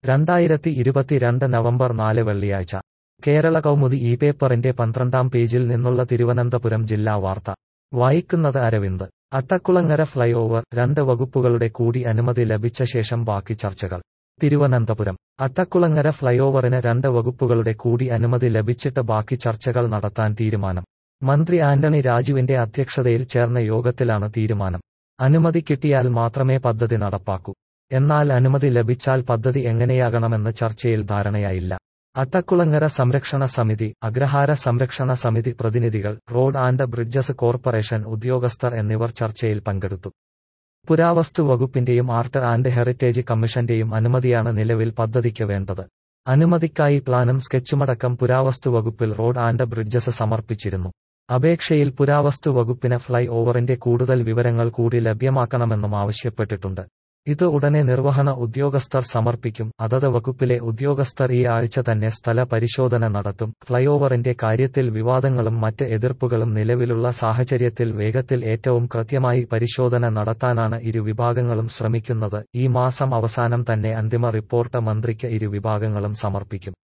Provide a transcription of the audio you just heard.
രണ്ടായിരത്തി ഇരുപത്തിരണ്ട് നവംബർ നാല് വെള്ളിയാഴ്ച കേരള കൗമുദി ഈ പേപ്പറിന്റെ പന്ത്രണ്ടാം പേജിൽ നിന്നുള്ള തിരുവനന്തപുരം ജില്ലാ വാർത്ത വായിക്കുന്നത് അരവിന്ദ് അട്ടക്കുളങ്ങര ഫ്ലൈ ഓവർ രണ്ട് വകുപ്പുകളുടെ കൂടി അനുമതി ലഭിച്ച ശേഷം ബാക്കി ചർച്ചകൾ തിരുവനന്തപുരം അട്ടക്കുളങ്ങര ഫ്ലൈഓവറിന് രണ്ട് വകുപ്പുകളുടെ കൂടി അനുമതി ലഭിച്ചിട്ട് ബാക്കി ചർച്ചകൾ നടത്താൻ തീരുമാനം മന്ത്രി ആന്റണി രാജുവിന്റെ അധ്യക്ഷതയിൽ ചേർന്ന യോഗത്തിലാണ് തീരുമാനം അനുമതി കിട്ടിയാൽ മാത്രമേ പദ്ധതി നടപ്പാക്കൂ എന്നാൽ അനുമതി ലഭിച്ചാൽ പദ്ധതി എങ്ങനെയാകണമെന്ന് ചർച്ചയിൽ ധാരണയായില്ല അട്ടക്കുളങ്ങര സംരക്ഷണ സമിതി അഗ്രഹാര സംരക്ഷണ സമിതി പ്രതിനിധികൾ റോഡ് ആൻഡ് ബ്രിഡ്ജസ് കോർപ്പറേഷൻ ഉദ്യോഗസ്ഥർ എന്നിവർ ചർച്ചയിൽ പങ്കെടുത്തു പുരാവസ്തു വകുപ്പിന്റെയും ആർട്ട് ആൻഡ് ഹെറിറ്റേജ് കമ്മീഷന്റെയും അനുമതിയാണ് നിലവിൽ പദ്ധതിക്ക് വേണ്ടത് അനുമതിക്കായി പ്ലാനും സ്കെച്ചുമടക്കം പുരാവസ്തു വകുപ്പിൽ റോഡ് ആൻഡ് ബ്രിഡ്ജസ് സമർപ്പിച്ചിരുന്നു അപേക്ഷയിൽ പുരാവസ്തു വകുപ്പിന് ഫ്ലൈ ഓവറിന്റെ കൂടുതൽ വിവരങ്ങൾ കൂടി ലഭ്യമാക്കണമെന്നും ആവശ്യപ്പെട്ടിട്ടുണ്ട് ഇത് ഉടനെ നിർവഹണ ഉദ്യോഗസ്ഥർ സമർപ്പിക്കും അതത് വകുപ്പിലെ ഉദ്യോഗസ്ഥർ ഈ ആഴ്ച തന്നെ സ്ഥല പരിശോധന നടത്തും ഫ്ലൈഓവറിന്റെ കാര്യത്തിൽ വിവാദങ്ങളും മറ്റ് എതിർപ്പുകളും നിലവിലുള്ള സാഹചര്യത്തിൽ വേഗത്തിൽ ഏറ്റവും കൃത്യമായി പരിശോധന നടത്താനാണ് ഇരു വിഭാഗങ്ങളും ശ്രമിക്കുന്നത് ഈ മാസം അവസാനം തന്നെ അന്തിമ റിപ്പോർട്ട് മന്ത്രിക്ക് ഇരു വിഭാഗങ്ങളും സമർപ്പിക്കും